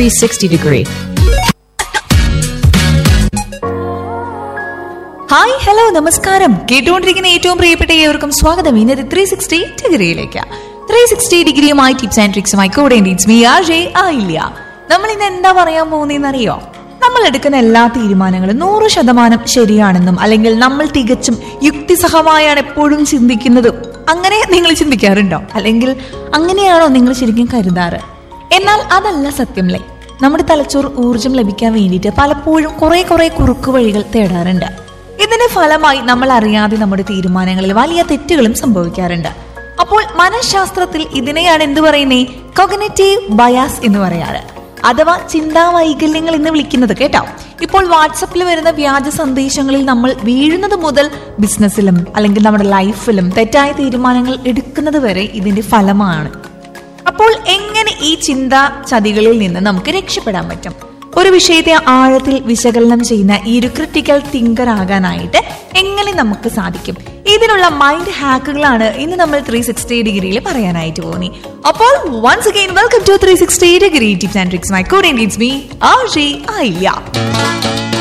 360 degree. Hi hello നമസ്കാരം കേട്ടുകൊണ്ടിരിക്കുന്ന ഏറ്റവും പ്രിയപ്പെട്ട ഏവർക്കും സ്വാഗതം ഇന്നത്തെ ത്രീ സിക്സ്റ്റി ഡിഗ്രിയിലേക്ക് ത്രീ സിക്സ്റ്റി ഡിഗ്രിയുമായി ടിപ്സ് ആൻഡ് ട്രിക്സുമായി കൂടെ ഇറ്റ്സ് മീ ആജേ ആയില്ല നമ്മൾ ഇന്ന് എന്താ പറയാൻ പോകുന്നതെന്നറിയോ നമ്മൾ എടുക്കുന്ന എല്ലാ തീരുമാനങ്ങളും നൂറ് ശതമാനം ശരിയാണെന്നും അല്ലെങ്കിൽ നമ്മൾ തികച്ചും യുക്തിസഹമായാണ് എപ്പോഴും ചിന്തിക്കുന്നത് അങ്ങനെ നിങ്ങൾ ചിന്തിക്കാറുണ്ടോ അല്ലെങ്കിൽ അങ്ങനെയാണോ നിങ്ങൾ ശരിക്കും കരുതാറ് എന്നാൽ അതല്ല സത്യമല്ലേ നമ്മുടെ തലച്ചോർ ഊർജം ലഭിക്കാൻ വേണ്ടിയിട്ട് പലപ്പോഴും കുറെ കുറെ കുറുക്കു വഴികൾ തേടാറുണ്ട് ഇതിന്റെ ഫലമായി നമ്മൾ അറിയാതെ നമ്മുടെ തീരുമാനങ്ങളിൽ വലിയ തെറ്റുകളും സംഭവിക്കാറുണ്ട് അപ്പോൾ മനഃശാസ്ത്രത്തിൽ ഇതിനെയാണ് എന്ത് പറയുന്നേ കൊഗനറ്റീവ് ബയാസ് എന്ന് പറയാറ് അഥവാ ചിന്താ വൈകല്യങ്ങൾ എന്ന് വിളിക്കുന്നത് കേട്ടോ ഇപ്പോൾ വാട്സപ്പിൽ വരുന്ന വ്യാജ സന്ദേശങ്ങളിൽ നമ്മൾ വീഴുന്നത് മുതൽ ബിസിനസ്സിലും അല്ലെങ്കിൽ നമ്മുടെ ലൈഫിലും തെറ്റായ തീരുമാനങ്ങൾ എടുക്കുന്നത് വരെ ഇതിന്റെ ഫലമാണ് അപ്പോൾ എങ്ങനെ ഈ ചിന്താ ചതികളിൽ നിന്ന് നമുക്ക് രക്ഷപ്പെടാൻ പറ്റും ഒരു വിഷയത്തെ ആഴത്തിൽ വിശകലനം ചെയ്യുന്ന ഈ ഒരു ക്രിട്ടിക്കൽ തിങ്കർ ആകാനായിട്ട് എങ്ങനെ നമുക്ക് സാധിക്കും ഇതിനുള്ള മൈൻഡ് ഹാക്കുകളാണ് ഇന്ന് നമ്മൾ ത്രീ സിക്സ്റ്റി ഡിഗ്രിയിൽ പറയാനായിട്ട് പോകുന്നത് അപ്പോൾ once again welcome to three sixty degree tips and tricks my കൂടെ മീ ആർ ജി ആയില്ല